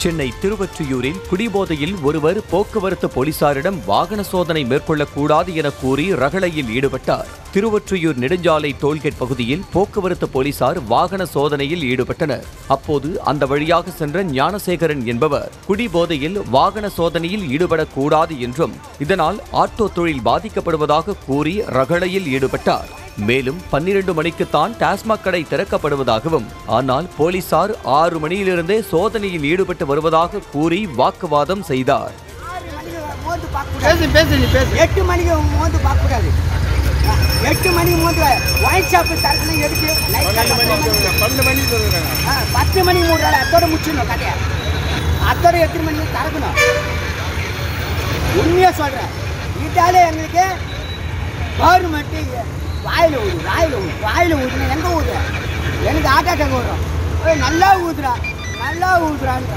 சென்னை திருவொற்றியூரில் குடிபோதையில் ஒருவர் போக்குவரத்து போலீசாரிடம் வாகன சோதனை மேற்கொள்ளக்கூடாது என கூறி ரகளையில் ஈடுபட்டார் திருவொற்றியூர் நெடுஞ்சாலை டோல்கேட் பகுதியில் போக்குவரத்து போலீசார் வாகன சோதனையில் ஈடுபட்டனர் அப்போது அந்த வழியாக சென்ற ஞானசேகரன் என்பவர் குடிபோதையில் வாகன சோதனையில் ஈடுபடக்கூடாது என்றும் இதனால் ஆட்டோ தொழில் பாதிக்கப்படுவதாக கூறி ரகளையில் ஈடுபட்டார் மேலும் பன்னிரண்டு மணிக்குத்தான் டாஸ்மாக் கடை திறக்கப்படுவதாகவும் ஆனால் போலீசார் ஆறு மணியிலிருந்தே சோதனையில் ஈடுபட்டு வருவதாக கூறி வாக்குவாதம் செய்தார் ஆறு மணிக்கு மோந்து பார்க்கக்கூடாது பேசு பேசு நீ பேசு எட்டு மணிக்கு மோந்து பார்க்கக்கூடாது ஆ, எட்டு மணிக்கு மோந்து ஒயின் ஷாப்பு திறக்கணும் எதுக்கு நைட் பன்னெண்டு மணிக்கு சொல்லுறாங்க ஆ, பத்து மணிக்கு மூடுறாரு அத்தோட முடிச்சிடணும் கதையை அத்தோட எட்டு மணிக்கு திறக்கணும் உண்மையாக சொல்கிறேன் இதாலே எங்களுக்கு கவர்மெண்ட்டு வாயில் ஊது வாயில் ஊது வாயில் ஊதுனா எங்கே ஊது எனக்கு ஹார்ட் அட்டாக் வரும் ஏய், நல்லா ஊதுறா நல்லா ஊதுறான்னு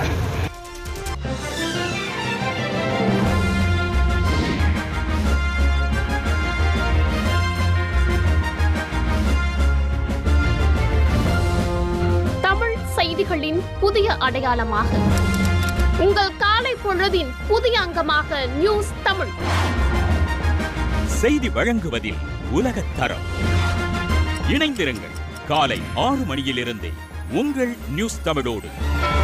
தமிழ் செய்திகளின் புதிய அடையாளமாக உங்கள் காலை பொழுதின் புதிய அங்கமாக நியூஸ் தமிழ் செய்தி வழங்குவதில் உலகத் தரம் இணைந்திருங்கள் காலை ஆறு மணியிலிருந்தே உங்கள் நியூஸ் தமிழோடு